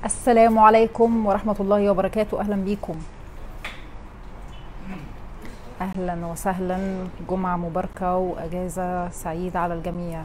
السلام عليكم ورحمة الله وبركاته أهلا بيكم أهلا وسهلا جمعة مباركة وأجازة سعيدة على الجميع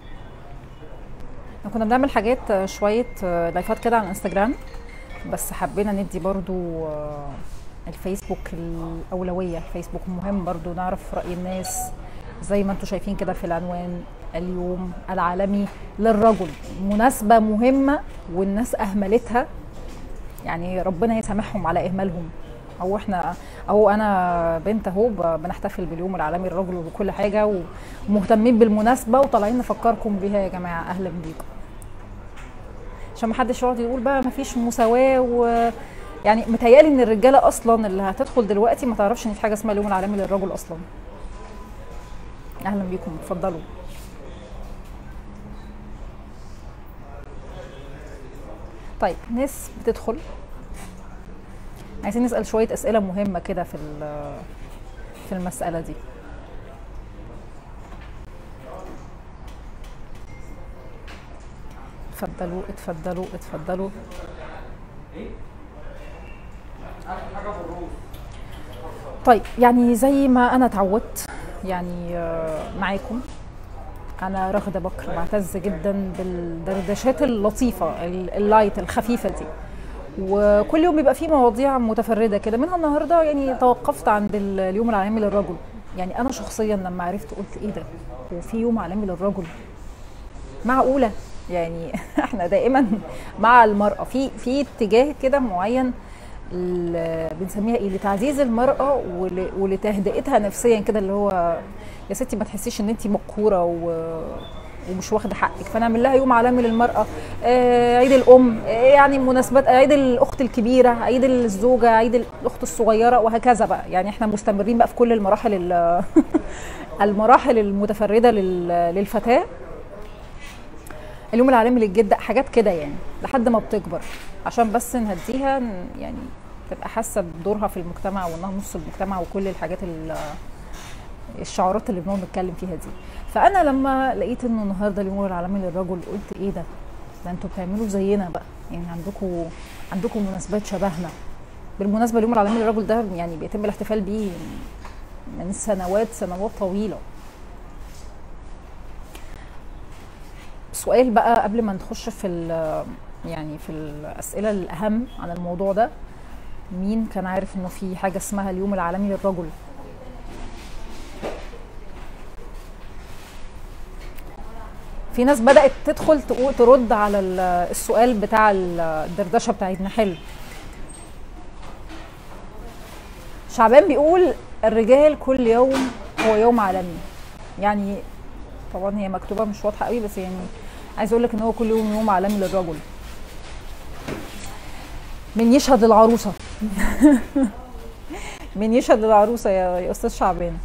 كنا بنعمل حاجات شوية لايفات كده على الانستجرام بس حبينا ندي برضو الفيسبوك الأولوية الفيسبوك مهم برضو نعرف رأي الناس زي ما انتم شايفين كده في العنوان اليوم العالمي للرجل مناسبة مهمة والناس أهملتها يعني ربنا يسامحهم على إهمالهم أو إحنا أو أنا بنت أهو بنحتفل باليوم العالمي للرجل وكل حاجة ومهتمين بالمناسبة وطالعين نفكركم بيها يا جماعة أهلا بيكم عشان محدش يقعد يقول بقى مفيش مساواة و يعني متهيألي إن الرجالة أصلا اللي هتدخل دلوقتي ما تعرفش إن في حاجة اسمها اليوم العالمي للرجل أصلا أهلا بيكم اتفضلوا طيب ناس بتدخل عايزين نسال شويه اسئله مهمه كده في في المساله دي اتفضلوا اتفضلوا اتفضلوا طيب يعني زي ما انا اتعودت يعني معاكم انا راغده بكر بعتز جدا بالدردشات اللطيفه اللايت الخفيفه دي وكل يوم بيبقى فيه مواضيع متفرده كده منها النهارده يعني توقفت عند اليوم العالمي للرجل يعني انا شخصيا لما عرفت قلت ايه ده وفي يوم عالمي للرجل معقوله يعني احنا دائما مع المراه في في اتجاه كده معين بنسميها ايه لتعزيز المراه ولتهدئتها نفسيا كده اللي هو يا ستي ما تحسيش ان انت مقهوره و... ومش واخده حقك فنعمل لها يوم عالمي للمراه آه عيد الام آه يعني مناسبات عيد الاخت الكبيره عيد الزوجه عيد الاخت الصغيره وهكذا بقى يعني احنا مستمرين بقى في كل المراحل المراحل المتفرده للفتاه اليوم العالمي للجده حاجات كده يعني لحد ما بتكبر عشان بس نهديها يعني تبقى حاسه بدورها في المجتمع وانها نص المجتمع وكل الحاجات الشعارات اللي بنقعد نتكلم فيها دي فانا لما لقيت انه النهارده اليوم العالمي للرجل قلت ايه ده ده انتوا بتعملوا زينا بقى يعني عندكم عندكم مناسبات شبهنا بالمناسبه اليوم العالمي للرجل ده يعني بيتم الاحتفال بيه من سنوات سنوات طويله سؤال بقى قبل ما نخش في يعني في الاسئله الاهم عن الموضوع ده مين كان عارف انه في حاجه اسمها اليوم العالمي للرجل في ناس بدات تدخل تقول ترد على السؤال بتاع الدردشه بتاع ابن حلم شعبان بيقول الرجال كل يوم هو يوم عالمي يعني طبعا هي مكتوبه مش واضحه قوي بس يعني عايز اقول لك ان هو كل يوم يوم عالمي للرجل من يشهد العروسه من يشهد العروسه يا, يا استاذ شعبان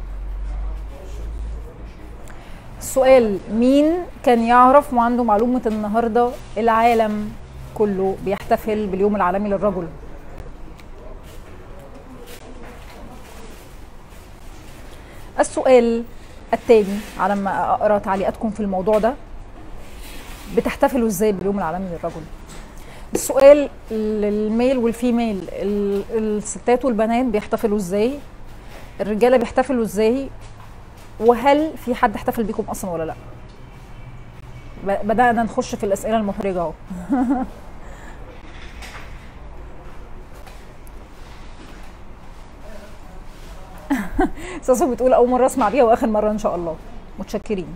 السؤال مين كان يعرف وعنده معلومة النهاردة العالم كله بيحتفل باليوم العالمي للرجل السؤال التاني على ما اقرا تعليقاتكم في الموضوع ده بتحتفلوا ازاي باليوم العالمي للرجل السؤال للميل والفيميل الستات والبنات بيحتفلوا ازاي الرجاله بيحتفلوا ازاي وهل في حد احتفل بيكم اصلا ولا لا بدانا نخش في الاسئله المحرجه اهو ساسو بتقول اول مره اسمع بيها واخر مره ان شاء الله متشكرين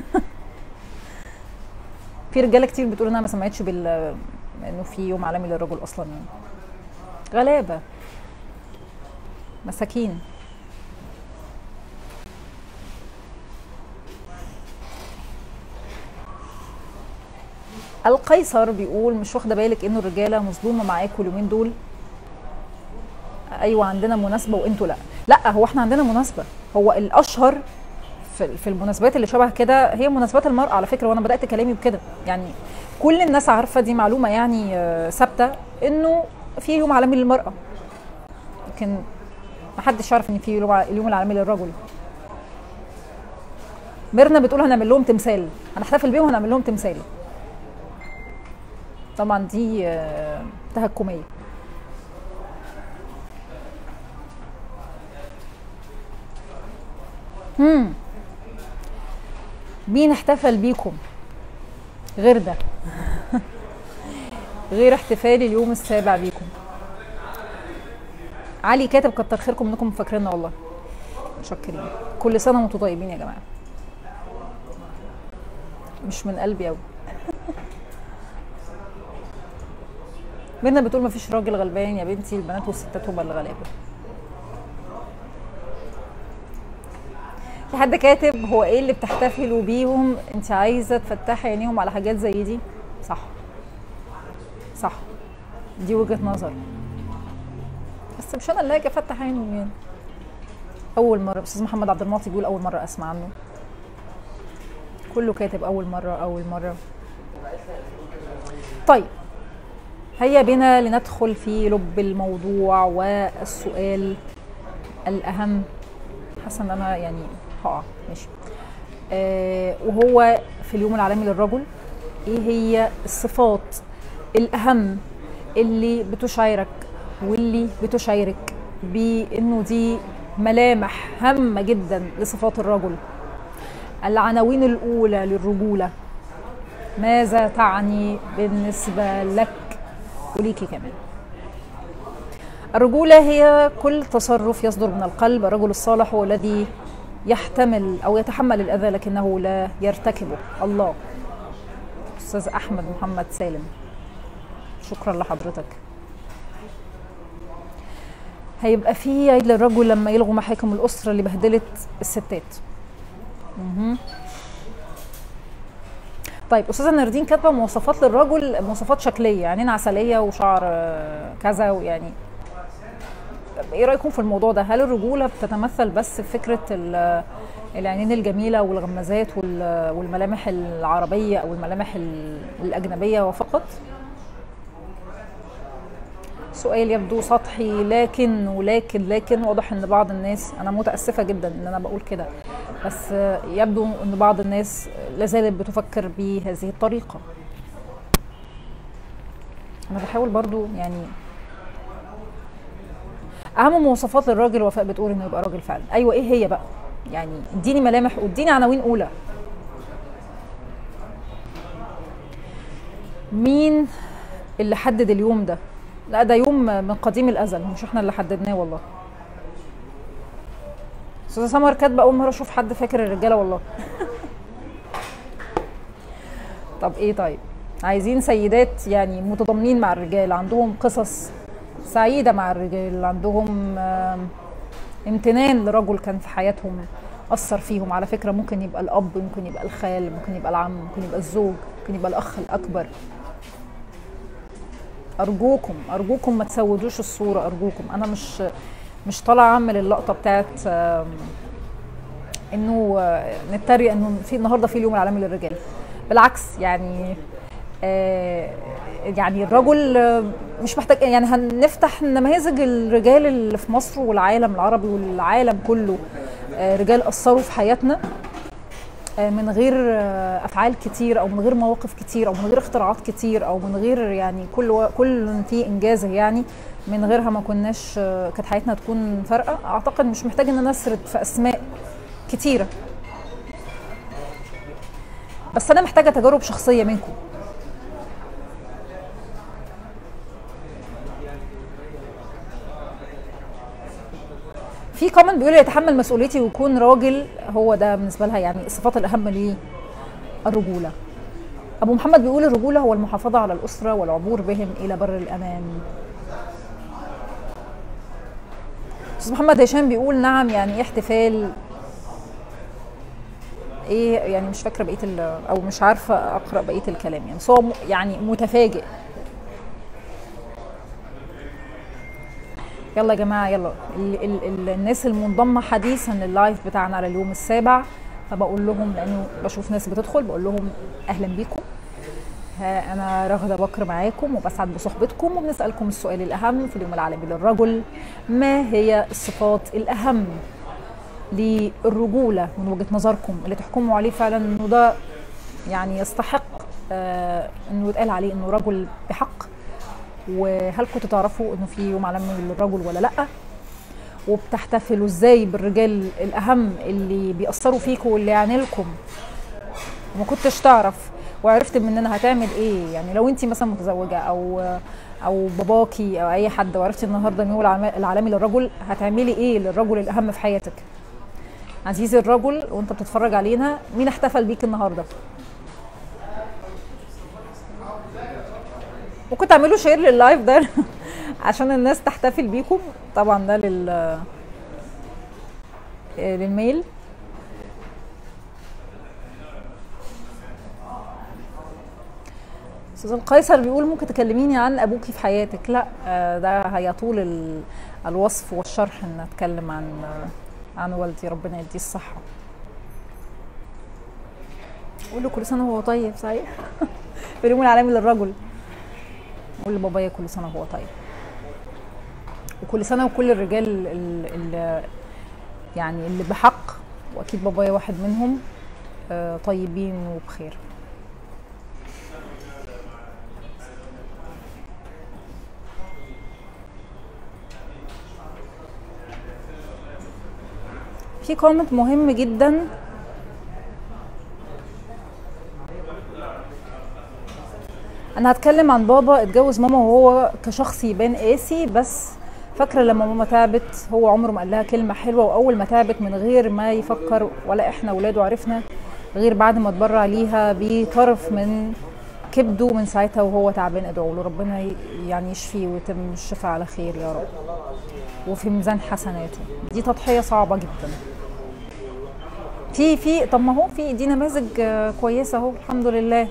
في رجاله كتير بتقول انها ما سمعتش بال انه في يوم عالمي للرجل اصلا يعني غلابه مساكين القيصر بيقول مش واخده بالك انه الرجاله مظلومه معاكم اليومين دول ايوه عندنا مناسبه وانتوا لا لا هو احنا عندنا مناسبه هو الاشهر في في المناسبات اللي شبه كده هي مناسبات المراه على فكره وانا بدات كلامي بكده يعني كل الناس عارفه دي معلومه يعني ثابته انه في يوم عالمي للمراه لكن ما حدش يعرف ان في اليوم العالمي للرجل ميرنا بتقول هنعمل لهم تمثال هنحتفل بيهم وهنعمل لهم تمثال طبعا دي آه، تهكميه مم. مين احتفل بيكم غير ده غير احتفالي اليوم السابع بيكم علي كاتب كتر خيركم انكم فاكريننا والله متشكرين كل سنه وانتم طيبين يا جماعه مش من قلبي قوي ميرنا بتقول مفيش راجل غلبان يا بنتي البنات والستات هما اللي غلابه في حد كاتب هو ايه اللي بتحتفلوا بيهم انت عايزه تفتحي عينيهم على حاجات زي دي صح صح دي وجهه نظر بس مش انا اللي هاجي افتح عينهم يعني اول مره استاذ محمد عبد المعطي بيقول اول مره اسمع عنه كله كاتب اول مره اول مره طيب هيا بنا لندخل في لب الموضوع والسؤال الاهم حاسه ان انا يعني هقع ماشي آه وهو في اليوم العالمي للرجل ايه هي الصفات الاهم اللي بتشعرك واللي بتشعرك بانه دي ملامح هامه جدا لصفات الرجل العناوين الاولى للرجوله ماذا تعني بالنسبه لك وليكي كمان الرجولة هي كل تصرف يصدر من القلب الرجل الصالح هو الذي يحتمل أو يتحمل الأذى لكنه لا يرتكبه الله أستاذ أحمد محمد سالم شكرا لحضرتك هيبقى في عيد للرجل لما يلغوا محاكم الأسرة اللي بهدلت الستات مهم. طيب استاذه ناردين كاتبه مواصفات للرجل مواصفات شكليه عينين عسليه وشعر آه، كذا ويعني ايه رايكم في الموضوع ده هل الرجوله بتتمثل بس في فكره ال- العينين الجميله والغمازات وال- والملامح العربيه او الملامح ال- الاجنبيه وفقط سؤال يبدو سطحي لكن ولكن لكن واضح ان بعض الناس انا متاسفه جدا ان انا بقول كده بس يبدو ان بعض الناس لازالت بتفكر بهذه الطريقه انا بحاول برضو يعني اهم مواصفات للراجل وفاء بتقول انه يبقى راجل فعلا ايوه ايه هي بقى يعني اديني ملامح واديني عناوين اولى مين اللي حدد اليوم ده لا ده يوم من قديم الازل مش احنا اللي حددناه والله استاذه سمر كاتبه اول مره اشوف حد فاكر الرجاله والله طب ايه طيب عايزين سيدات يعني متضامنين مع الرجال عندهم قصص سعيده مع الرجال عندهم آم، امتنان لرجل كان في حياتهم اثر فيهم على فكره ممكن يبقى الاب ممكن يبقى الخال ممكن يبقى العم ممكن يبقى الزوج ممكن يبقى الاخ الاكبر ارجوكم ارجوكم ما تسودوش الصوره ارجوكم انا مش مش طالعه اعمل اللقطه بتاعت آم، انه آه، نتريق انه في النهارده في اليوم العالمي للرجال بالعكس يعني آه، يعني الرجل آه، مش محتاج يعني هنفتح نماذج الرجال اللي في مصر والعالم العربي والعالم كله آه، رجال اثروا في حياتنا آه، من غير آه، افعال كتير او من غير مواقف كتير او من غير اختراعات كتير او من غير يعني كل و- كل في انجازه يعني من غيرها ما كناش آه، كانت حياتنا تكون فارقه اعتقد مش محتاج ان انا اسرد في اسماء كتيره بس انا محتاجه تجارب شخصيه منكم في كومنت بيقول يتحمل مسؤوليتي ويكون راجل هو ده بالنسبه لها يعني الصفات الاهم للرجوله ابو محمد بيقول الرجوله هو المحافظه على الاسره والعبور بهم الى بر الامان استاذ محمد هشام بيقول نعم يعني ايه احتفال ايه يعني مش فاكره بقيه ال- او مش عارفه اقرا بقيه الكلام يعني بس هو م- يعني متفاجئ يلا يا جماعه يلا ال ال ال الناس المنضمه حديثا لللايف بتاعنا على اليوم السابع فبقول لهم لانه بشوف ناس بتدخل بقول لهم اهلا بيكم ها انا راغده بكر معاكم وبسعد بصحبتكم وبنسالكم السؤال الاهم في اليوم العالمي للرجل ما هي الصفات الاهم للرجوله من وجهه نظركم اللي تحكموا عليه فعلا انه ده يعني يستحق آه انه يتقال عليه انه رجل بحق وهل كنتوا تعرفوا انه في يوم عالمي للرجل ولا لا وبتحتفلوا ازاي بالرجال الاهم اللي بيأثروا فيكم واللي يعني لكم وما كنتش تعرف وعرفت مننا هتعمل ايه يعني لو انت مثلا متزوجه او او باباكي او اي حد وعرفتي النهارده ان هو العالمي للرجل هتعملي ايه للرجل الاهم في حياتك عزيزي الرجل وانت بتتفرج علينا مين احتفل بيك النهارده ممكن تعملوا شير لللايف ده عشان الناس تحتفل بيكم طبعا ده لل للميل استاذ القيصر بيقول ممكن تكلميني عن ابوكي في حياتك لا ده هيطول الوصف والشرح ان اتكلم عن عن والدي ربنا يديه الصحه قول له كل سنه وهو طيب صحيح في اليوم العالمي للرجل قول لبابايا كل سنه وهو طيب وكل سنه وكل الرجال اللي يعني اللي بحق واكيد بابايا واحد منهم طيبين وبخير في كومنت مهم جدا انا هتكلم عن بابا اتجوز ماما وهو كشخص يبان قاسي بس فاكره لما ماما تعبت هو عمره ما قال لها كلمه حلوه واول ما تعبت من غير ما يفكر ولا احنا ولاده عرفنا غير بعد ما اتبرع ليها بطرف من كبده من ساعتها وهو تعبان ادعوا له ربنا يعني يشفيه ويتم الشفاء على خير يا رب وفي ميزان حسناته دي تضحيه صعبه جدا في في طب ما هو في دي نماذج كويسه اهو الحمد لله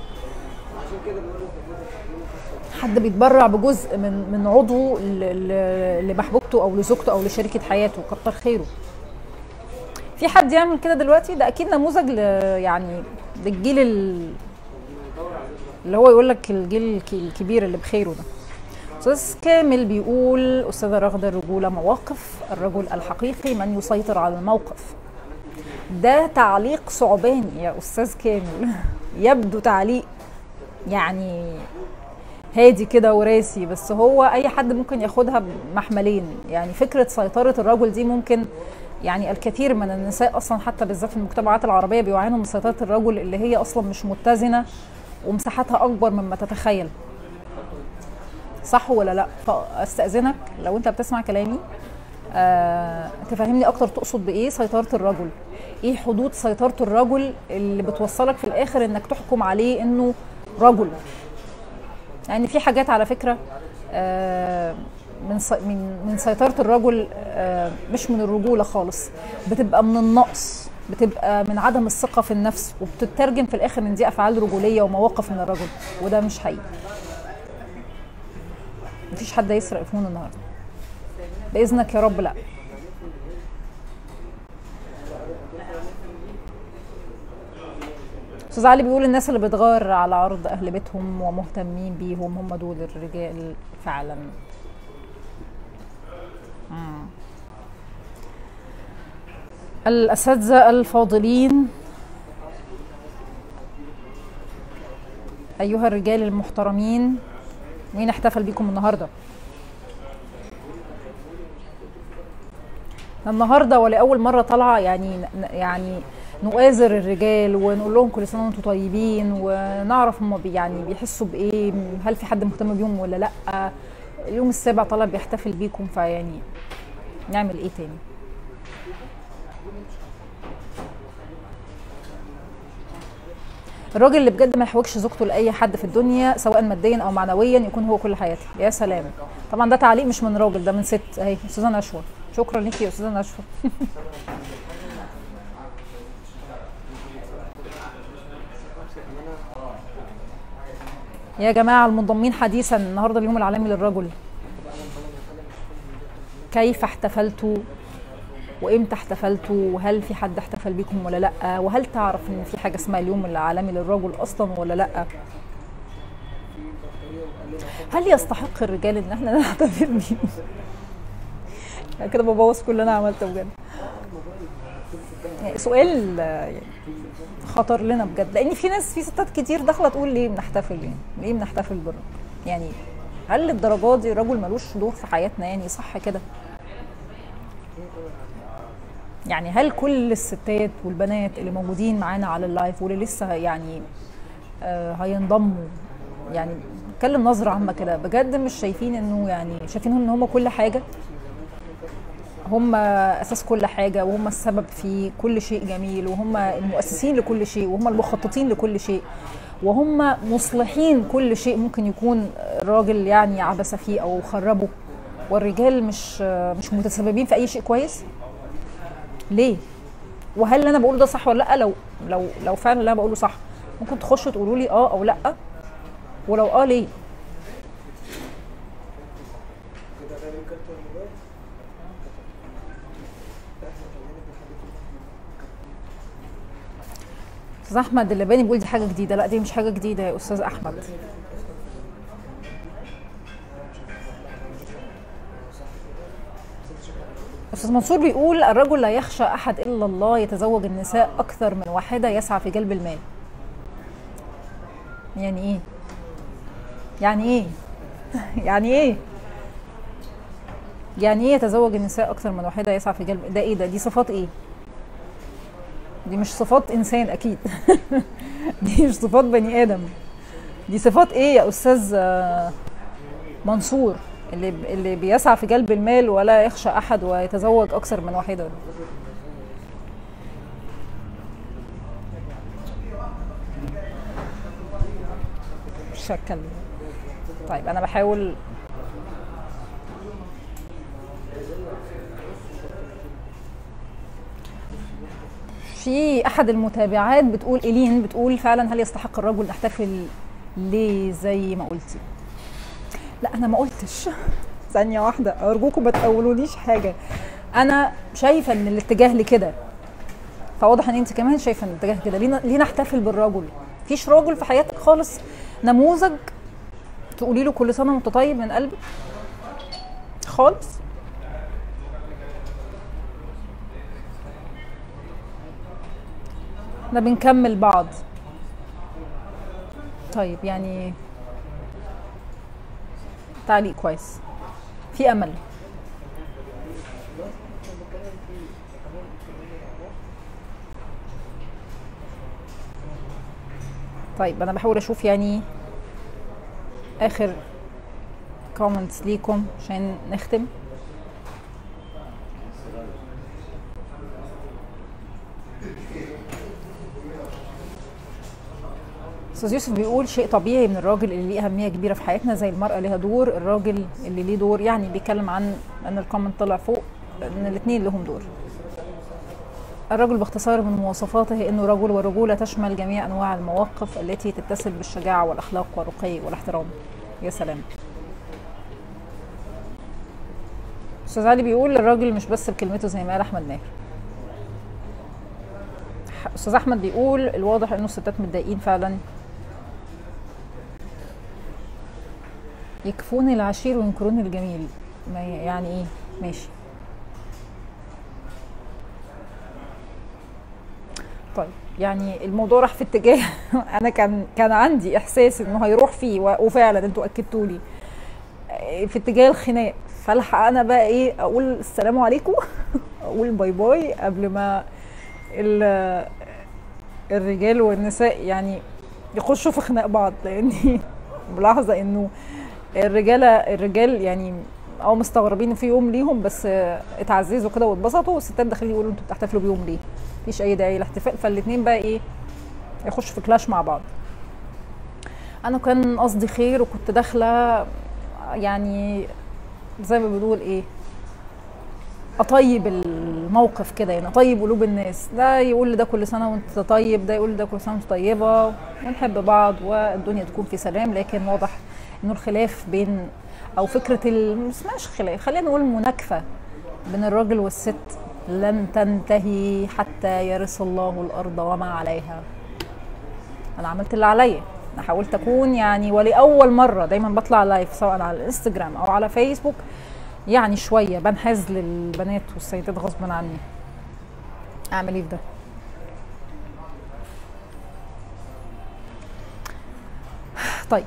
حد بيتبرع بجزء من من عضو لمحبوبته او لزوجته او لشريكه حياته كتر خيره في حد يعمل كده دلوقتي ده اكيد نموذج ل يعني للجيل اللي هو يقول لك الجيل الكبير اللي بخيره ده استاذ كامل بيقول استاذه رغده الرجوله مواقف الرجل الحقيقي من يسيطر على الموقف ده تعليق صعباني يا استاذ كامل يبدو تعليق يعني هادي كده وراسي بس هو اي حد ممكن ياخدها بمحملين يعني فكره سيطره الرجل دي ممكن يعني الكثير من النساء اصلا حتى بالذات في المجتمعات العربيه بيعانوا من سيطره الرجل اللي هي اصلا مش متزنه ومساحتها اكبر مما تتخيل صح ولا لا فاستاذنك لو انت بتسمع كلامي آه، تفهمني اكتر تقصد بايه سيطره الرجل ايه حدود سيطره الرجل اللي بتوصلك في الاخر انك تحكم عليه انه رجل يعني في حاجات على فكره آه، من من من سيطره الرجل آه، مش من الرجوله خالص بتبقى من النقص بتبقى من عدم الثقه في النفس وبتترجم في الاخر ان دي افعال رجوليه ومواقف من الرجل وده مش حقيقي مفيش حد هيسرق فون النهارده باذنك يا رب لا استاذ علي بيقول الناس اللي بتغار على عرض اهل بيتهم ومهتمين بيهم هم دول الرجال فعلا مم. الاساتذه الفاضلين ايها الرجال المحترمين مين احتفل بيكم النهارده النهارده ولاول مره طالعه يعني يعني نؤازر الرجال ونقول لهم كل سنه وانتم طيبين ونعرف هم بي يعني بيحسوا بايه هل في حد مهتم بيهم ولا لا اليوم السابع طالع بيحتفل بيكم فيعني نعمل ايه تاني الراجل اللي بجد ما يحوجش زوجته لاي حد في الدنيا سواء ماديا او معنويا يكون هو كل حياته يا سلام طبعا ده تعليق مش من راجل ده من ست اهي استاذه نشوى شكرا ليكي يا استاذه نشوى يا جماعه المنضمين حديثا النهارده اليوم العالمي للرجل كيف احتفلتوا وامتى احتفلتوا وهل في حد احتفل بيكم ولا لا وهل تعرف ان في حاجه اسمها اليوم العالمي للرجل اصلا ولا لا هل يستحق الرجال ان احنا نحتفل بيه كده ببوظ كل اللي انا عملته بجد يعني سؤال يعني خطر لنا بجد لان في ناس في ستات كتير داخله تقول ليه بنحتفل يعني ليه بنحتفل بالرجل يعني هل للدرجات دي الرجل ملوش دور في حياتنا يعني صح كده يعني هل كل الستات والبنات اللي موجودين معانا على اللايف واللي لسه يعني آه هينضموا يعني نتكلم نظره عامه كده بجد مش شايفين انه يعني شايفينهم ان هم كل حاجه هم اساس كل حاجه وهم السبب في كل شيء جميل وهم المؤسسين لكل شيء وهم المخططين لكل شيء وهم مصلحين كل شيء ممكن يكون الراجل يعني عبث فيه او خربه والرجال مش مش متسببين في اي شيء كويس ليه وهل اللي انا بقوله ده صح ولا لا لو لو لو فعلا اللي انا بقوله صح ممكن تخشوا تقولوا لي اه او لا ولو اه ليه استاذ احمد اللباني بيقول دي حاجه جديده لا دي مش حاجه جديده يا استاذ احمد استاذ منصور بيقول الرجل لا يخشى احد الا الله يتزوج النساء اكثر من واحده يسعى في جلب المال يعني ايه يعني ايه يعني ايه يعني ايه يتزوج النساء اكثر من واحده يسعى في جلب ده ايه ده دي صفات ايه دي مش صفات انسان اكيد دي مش صفات بني ادم دي صفات ايه يا استاذ منصور اللي اللي بيسعى في جلب المال ولا يخشى احد ويتزوج اكثر من واحده مش هتكلم طيب انا بحاول في احد المتابعات بتقول الين بتقول فعلا هل يستحق الرجل نحتفل ليه زي ما قلتي لا انا ما قلتش ثانيه واحده ارجوكم ما تقولوليش حاجه انا شايفه ان الاتجاه لكده فواضح ان انت كمان شايفه ان الاتجاه كده ليه ليه نحتفل بالرجل مفيش راجل في حياتك خالص نموذج تقولي له كل سنه وانت طيب من قلبك خالص احنا بنكمل بعض طيب يعني تعليق كويس في امل طيب انا بحاول اشوف يعني اخر كومنتس ليكم عشان نختم استاذ يوسف بيقول شيء طبيعي من الراجل اللي ليه اهميه كبيره في حياتنا زي المراه ليها دور الراجل اللي ليه دور يعني بيتكلم عن ان الكومنت طلع فوق ان الاثنين لهم دور الرجل باختصار من مواصفاته انه رجل والرجوله تشمل جميع انواع المواقف التي تتصل بالشجاعه والاخلاق والرقي والاحترام يا سلام استاذ علي بيقول الراجل مش بس بكلمته زي ما قال احمد ماهر استاذ احمد بيقول الواضح انه الستات متضايقين فعلا يكفون العشير وينكرون الجميل ما يعني ايه ماشي طيب يعني الموضوع راح في اتجاه انا كان كان عندي احساس انه هيروح فيه وفعلا انتوا اكدتوا لي في اتجاه الخناق فالحق انا بقى ايه اقول السلام عليكم اقول باي باي قبل ما الرجال والنساء يعني يخشوا في خناق بعض لاني ملاحظه انه الرجاله الرجال يعني اه مستغربين في يوم ليهم بس اتعززوا كده واتبسطوا والستات داخلين يقولوا انتوا بتحتفلوا بيوم ليه؟ مفيش اي داعي للاحتفال فالاثنين بقى ايه يخشوا في كلاش مع بعض. انا كان قصدي خير وكنت داخله يعني زي ما بنقول ايه اطيب الموقف كده يعني اطيب قلوب الناس ده يقول لده كل سنه وانت طيب ده يقول لده كل سنه وانت طيبه ونحب بعض والدنيا تكون في سلام لكن واضح انه الخلاف بين او فكره ال... ما اسمهاش خلاف خلينا نقول مناكفه بين الراجل والست لن تنتهي حتى يرث الله الارض وما عليها انا عملت اللي عليا انا حاولت اكون يعني ولاول مره دايما بطلع لايف سواء على الانستجرام او على فيسبوك يعني شويه بنحاز للبنات والسيدات غصبا عني اعمل ايه في ده طيب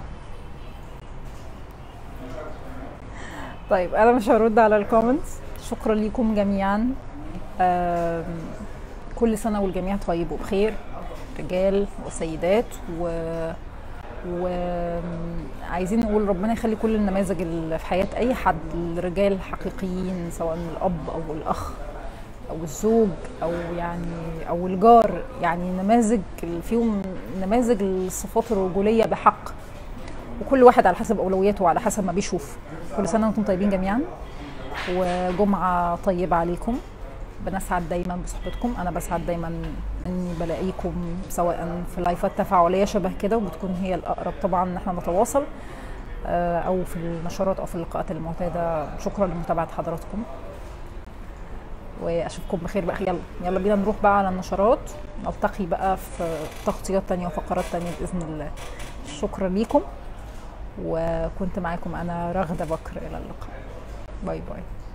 طيب انا مش هرد على الكومنتس شكرا لكم جميعا آم، كل سنه والجميع طيب وبخير رجال وسيدات و وعايزين نقول ربنا يخلي كل النماذج اللي في حياة أي حد الرجال الحقيقيين سواء الأب أو الأخ أو الزوج أو يعني أو الجار يعني نماذج فيهم نماذج الصفات الرجولية بحق وكل واحد على حسب أولوياته وعلى حسب ما بيشوف كل سنة وأنتم طيبين جميعا وجمعة طيبة عليكم بنسعد دايما بصحبتكم انا بسعد دايما اني بلاقيكم سواء في لايفات تفاعليه شبه كده وبتكون هي الاقرب طبعا ان احنا نتواصل آه، او في النشرات او في اللقاءات المعتاده شكرا لمتابعه حضراتكم واشوفكم بخير بقى يلا يلا بينا نروح بقى على النشرات نلتقي بقى في تغطيات تانية وفقرات تانية باذن الله شكرا ليكم وكنت معاكم انا رغده بكر الى اللقاء باي باي